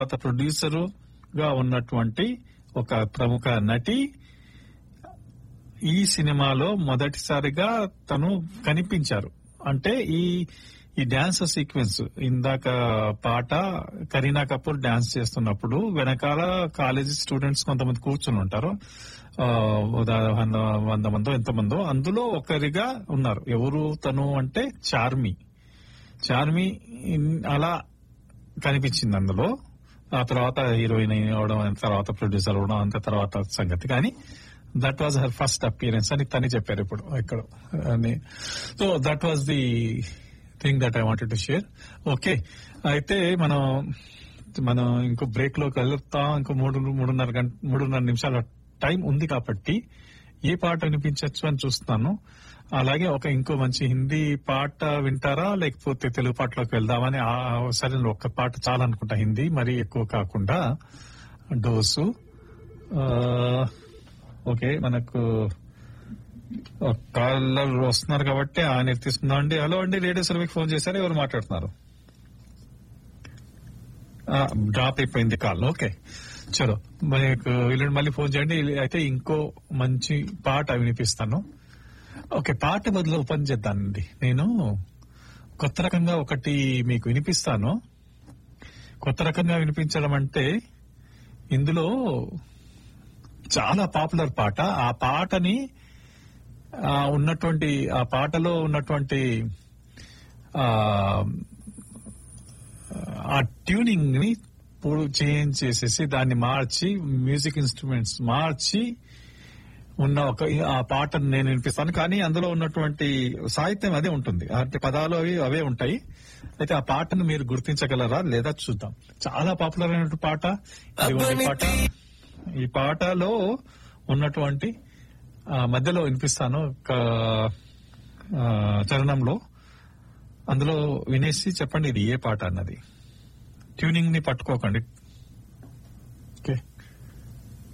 తర్వాత ప్రొడ్యూసరు గా ఉన్నటువంటి ఒక ప్రముఖ నటి ఈ సినిమాలో మొదటిసారిగా తను కనిపించారు అంటే ఈ ఈ డాన్స్ సీక్వెన్స్ ఇందాక పాట కరీనా కపూర్ డాన్స్ చేస్తున్నప్పుడు వెనకాల కాలేజీ స్టూడెంట్స్ కొంతమంది కూర్చుని ఉంటారు ఆ, ఉదాహరణ వంద వంద మందో ఎంతమందో అందులో ఒకరిగా ఉన్నారు ఎవరు తను అంటే చార్మి చార్మి ఇన్- అలా కనిపించింది అందులో ఆ తర్వాత హీరోయిన్ అవడం ఆ తర్వాత ప్రొడ్యూసర్ అవడం అంత తర్వాత సంగతి కానీ that was her first appearance అని తని చెప్పారు ఇప్పుడు ఇక్కడ so that was the thing that I wanted to share okay అయితే మనం మనం ఇంకో బ్రేక్ లోకి వెళ్తాం ఇంకో మూడు మూడున్నర గంట మూడున్నర నిమిషాల టైం ఉంది కాబట్టి ఏ పాట వినిపించవచ్చు అని చూస్తున్నాను అలాగే ఒక ఇంకో మంచి హిందీ పాట వింటారా లేకపోతే తెలుగు పాటలోకి వెళ్దామని ఆ సరే ఒక్క పాట చాలా అనుకుంటా హిందీ మరి ఎక్కువ కాకుండా డోసు ఆ, ఓకే మనకు కాలర్ వస్తున్నారు కాబట్టి ఆయన తీసుకుందాం అండి హలో అండి రేడియో సర్వీకి ఫోన్ చేశారు ఎవరు మాట్లాడుతున్నారు డ్రాప్ అయిపోయింది కాల్ ఓకే చలో మీకు వీళ్ళని మళ్ళీ ఫోన్ చేయండి అయితే ఇంకో మంచి పాట వినిపిస్తాను ఓకే పాట బదులు ఓపెన్ చేద్దానండి నేను కొత్త రకంగా ఒకటి మీకు వినిపిస్తాను కొత్త రకంగా వినిపించడం అంటే ఇందులో చాలా పాపులర్ పాట ఆ పాటని ఆ, ఉన్నటువంటి ఆ పాటలో ఉన్నటువంటి ఆ ఆ ట్యూనింగ్ ని ఇప్పుడు చేంజ్ చేసేసి దాన్ని మార్చి మ్యూజిక్ ఇన్స్ట్రుమెంట్స్ మార్చి ఉన్న ఒక ఆ పాటను నేను వినిపిస్తాను కానీ అందులో ఉన్నటువంటి సాహిత్యం అదే ఉంటుంది అంటే పదాలు అవి అవే ఉంటాయి అయితే ఆ పాటను మీరు గుర్తించగలరా లేదా చూద్దాం చాలా పాపులర్ అయిన పాట ఇదిగోండి పాట ఈ పాటలో ఉన్నటువంటి ఆ, మధ్యలో వినిపిస్తాను ఒక ఆ, చరణంలో అందులో వినేసి చెప్పండి ఇది ఏ పాట అన్నది ట్యూనింగ్ ని పట్టుకోకండి